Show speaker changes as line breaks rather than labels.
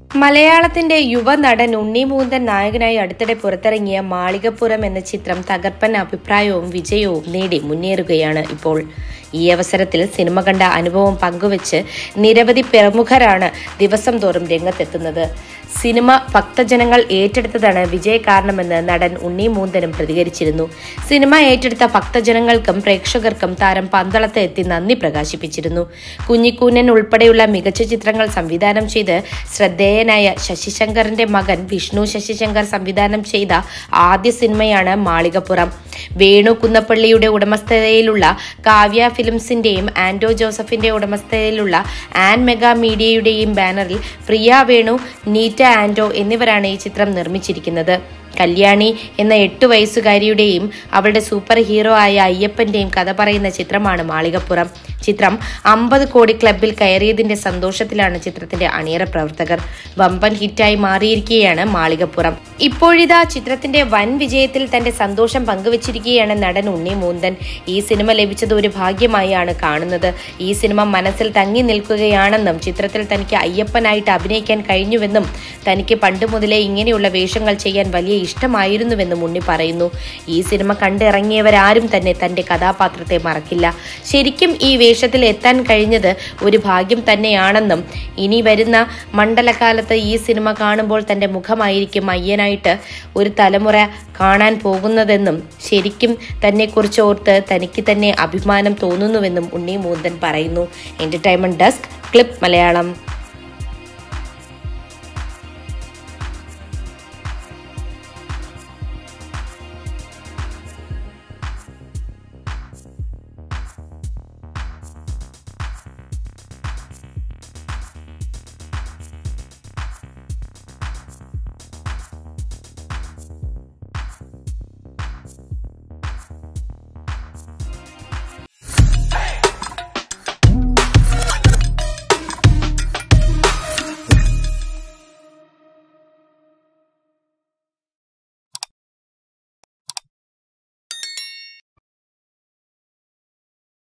മലയാളത്തിന്റെ യുവനടൻ ഉണ്ണിമൂന്തൻ നായകനായി അടുത്തിടെ പുറത്തിറങ്ങിയ മാളികപ്പുറം എന്ന ചിത്രം തകർപ്പൻ അഭിപ്രായവും വിജയവും നേടി മുന്നേറുകയാണ് ഇപ്പോൾ ഈ അവസരത്തിൽ സിനിമ കണ്ട അനുഭവം പങ്കുവച്ച് നിരവധി പ്രമുഖരാണ് ദിവസം തോറും രംഗത്തെത്തുന്നത് സിനിമ ഭക്തജനങ്ങൾ ഏറ്റെടുത്തതാണ് വിജയ കാരണമെന്ന് നടൻ ഉണ്ണി മൂന്തനും പ്രതികരിച്ചിരുന്നു സിനിമ ഏറ്റെടുത്ത ഭക്തജനങ്ങൾക്കും പ്രേക്ഷകർക്കും താരം പന്തളത്ത് എത്തി നന്ദി പ്രകാശിപ്പിച്ചിരുന്നു കുഞ്ഞിക്കൂനൻ ഉൾപ്പെടെയുള്ള മികച്ച ചിത്രങ്ങൾ സംവിധാനം ചെയ്ത് ശ്രദ്ധേയനായ ശശിശങ്കറിന്റെ മകൻ വിഷ്ണു ശശിശങ്കർ സംവിധാനം ചെയ്ത ആദ്യ സിനിമയാണ് മാളികപ്പുറം വേണു കുന്നപ്പള്ളിയുടെ ഉടമസ്ഥതയിലുള്ള കാവ്യ ഫിലിംസിന്റെയും ആൻഡോ ജോസഫിന്റെ ഉടമസ്ഥതയിലുള്ള ആൻ മെഗാ മീഡിയയുടെയും ബാനറിൽ പ്രിയ വേണു നീറ്റ ആൻഡോ എന്നിവരാണ് ഈ ചിത്രം നിർമ്മിച്ചിരിക്കുന്നത് കല്യാണി എന്ന എട്ടു വയസ്സുകാരിയുടെയും അവളുടെ സൂപ്പർ ഹീറോ ആയ അയ്യപ്പന്റെയും കഥ പറയുന്ന ചിത്രമാണ് മാളികപ്പുറം ചിത്രം അമ്പത് കോടി ക്ലബിൽ കയറിയതിന്റെ സന്തോഷത്തിലാണ് ചിത്രത്തിന്റെ അണിയറ പ്രവർത്തകർ വമ്പൻ ഹിറ്റായി മാറിയിരിക്കുകയാണ് മാളികപ്പുറം ഇപ്പോഴിതാ ചിത്രത്തിന്റെ വൻ വിജയത്തിൽ തന്റെ സന്തോഷം പങ്കുവച്ചിരിക്കുകയാണ് നടൻ ഉണ്ണി മൂന്തൻ ഈ സിനിമ ലഭിച്ചത് ഒരു ഭാഗ്യമായാണ് കാണുന്നത് ഈ സിനിമ മനസ്സിൽ തങ്ങി നിൽക്കുകയാണെന്നും ചിത്രത്തിൽ തനിക്ക് അയ്യപ്പനായിട്ട് അഭിനയിക്കാൻ കഴിഞ്ഞുവെന്നും തനിക്ക് പണ്ട് മുതലേ ഇങ്ങനെയുള്ള വേഷങ്ങൾ ചെയ്യാൻ വലിയ ഇഷ്ടമായിരുന്നുവെന്നും ഉണ്ണി പറയുന്നു ഈ സിനിമ കണ്ടിറങ്ങിയവരാരും തന്നെ തന്റെ കഥാപാത്രത്തെ മറക്കില്ല ശരിക്കും ഈ വേഷത്തിൽ എത്താൻ കഴിഞ്ഞത് ഒരു ഭാഗ്യം തന്നെയാണെന്നും ഇനി വരുന്ന മണ്ഡലകാലത്ത് ഈ സിനിമ കാണുമ്പോൾ തന്റെ മുഖമായിരിക്കും അയ്യനായിട്ട് ഒരു തലമുറ കാണാൻ പോകുന്നതെന്നും ശരിക്കും തന്നെക്കുറിച്ച് ഓർത്ത് തനിക്ക് തന്നെ അഭിമാനം തോന്നുന്നുവെന്നും ഉണ്ണി മൂന്തൻ പറയുന്നു എന്റർടൈൻമെന്റ് ഡെസ്ക് ക്ലിപ്പ് മലയാളം